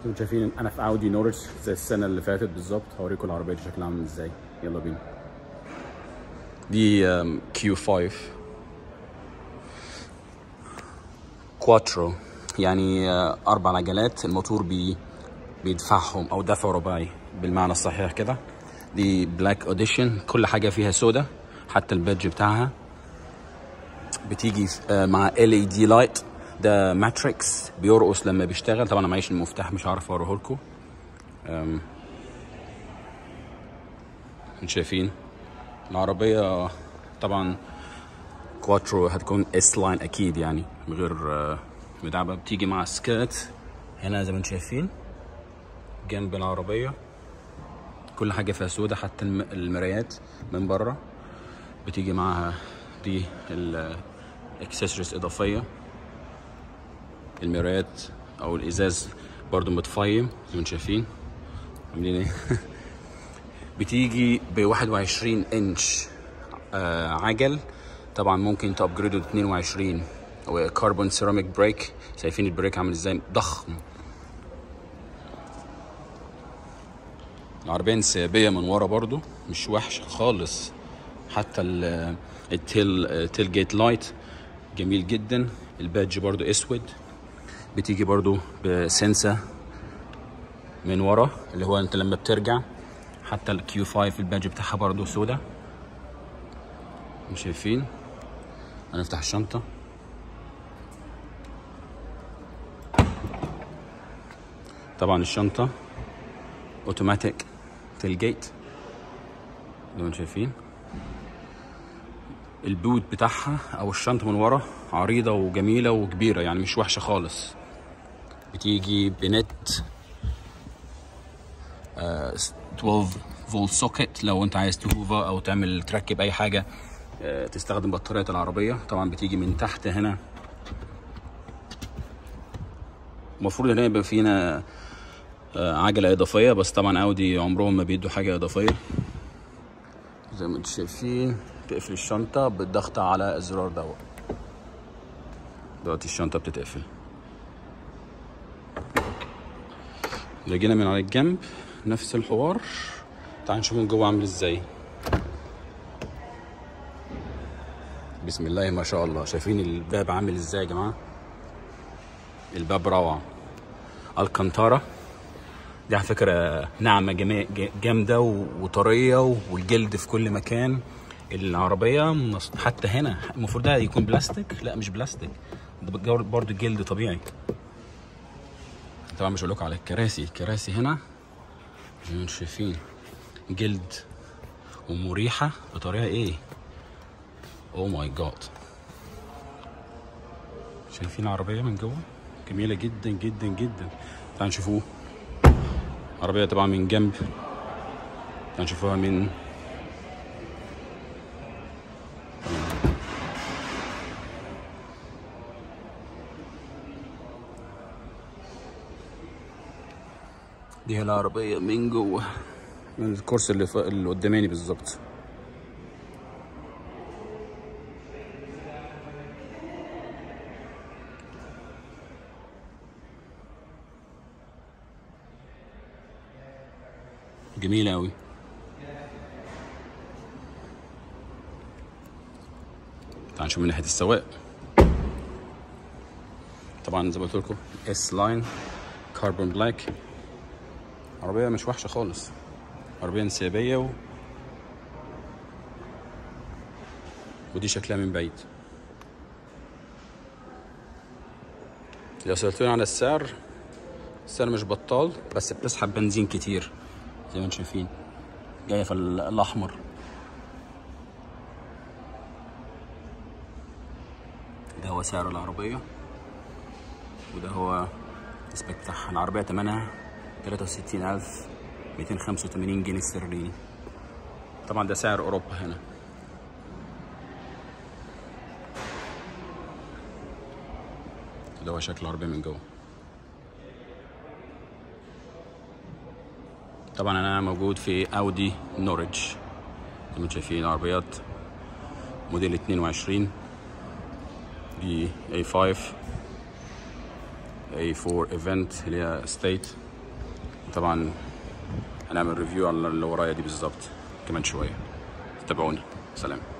انتوا شايفين انا في اودي نورتش زي السنه اللي فاتت بالظبط هوريكم العربيه دي شكلها عامل ازاي يلا بينا دي كيو 5 كواترو يعني آه، اربع عجلات الموتور بي بيدفعهم او دفع رباعي بالمعنى الصحيح كده دي بلاك اوديشن كل حاجه فيها سودا حتى البادج بتاعها بتيجي آه، مع ال اي دي لايت ده ماتريكس بيرقص لما بيشتغل طبعا انا معيش المفتاح مش عارف اوريه لكم أم، انتوا شايفين العربيه طبعا كواترو هتكون اس لاين اكيد يعني من غير آه، مدعبه بتيجي مع سكيرت هنا زي ما انتم شايفين جنب العربيه كل حاجه فيها سودا حتى الم- المرايات من بره بتيجي معاها دي الاكسسوارز اضافيه المرايات او الازاز برضو متفيم زي ما انتم شايفين عاملين ايه بتيجي ب 21 انش آه عجل طبعا ممكن تابجريده ل 22 وكربون سيراميك بريك شايفين البريك عامل ازاي ضخم العربية انسيابية من ورا برضو مش وحشة خالص حتى ال- التيل التيل جيت لايت جميل جدا البادج برضو اسود بتيجي برضو بسنسة من ورا اللي هو انت لما بترجع حتى الكيو 5 البادج بتاعها برضو سودا مش شايفين هنفتح الشنطة طبعا الشنطة اوتوماتيك تيل جيت زي ما انتم شايفين البوت بتاعها او الشنطة من ورا عريضة وجميلة وكبيرة يعني مش وحشة خالص بتيجي بنت آه، 12 فولت سوكت لو انت عايز تهوفا او تعمل تركب اي حاجة آه، تستخدم بطارية العربية طبعا بتيجي من تحت هنا المفروض ان هي يبقى فينا آه، عجلة إضافية بس طبعا أودي عمرهم ما بيدوا حاجة إضافية زي ما انتم شايفين تقفل الشنطة بالضغط على الزرار دوت دلوقتي الشنطة بتتقفل لو جينا من على الجنب نفس الحوار تعال نشوف من جوه عامل ازاي بسم الله ما شاء الله شايفين الباب عامل ازاي يا جماعة الباب روعة الكنتارة دي على فكرة ناعمة جما- ج- جامدة و- وطرية والجلد في كل مكان العربية مص- حتى هنا المفروض ده يكون بلاستيك لا مش بلاستيك ده بجور- برضو جلد طبيعي طبعا مش هقول لكم على الكراسي الكراسي هنا زي ما انتم شايفين جلد ومريحة بطريقة ايه او ماي جاد شايفين العربية من جوه جميلة جدا جدا جدا تعالوا نشوفوه عربية طبعا من جنب تعالوا نشوفوها من دي هي العربية من جوه من الكرسي اللي, ف... اللي قداماني بالظبط جميلة أوي تعال نشوف من ناحية السواق طبعا زي ما قلت لكم اس لاين كاربون بلاك عربية مش وحشة خالص عربية انسيابية و... ودي شكلها من بعيد لو سألتوني على السعر السعر مش بطال بس بتسحب بنزين كتير زي ما انتم شايفين جاية في ال- الأحمر ده هو سعر العربية وده هو السبيك بتاعها العربية تمنها تلاتة وستين ألف ميتين خمسة وتمانين جنيه استرليني طبعا ده سعر أوروبا هنا ده هو شكل العربية من جوه طبعا أنا موجود في أودي نوريدج زي ما انتم شايفين العربيات موديل 22 دي A5 A4 ايفنت اللي هي ستيت طبعا هنعمل ريفيو على اللي ورايا دي بالظبط كمان شويه تابعوني سلام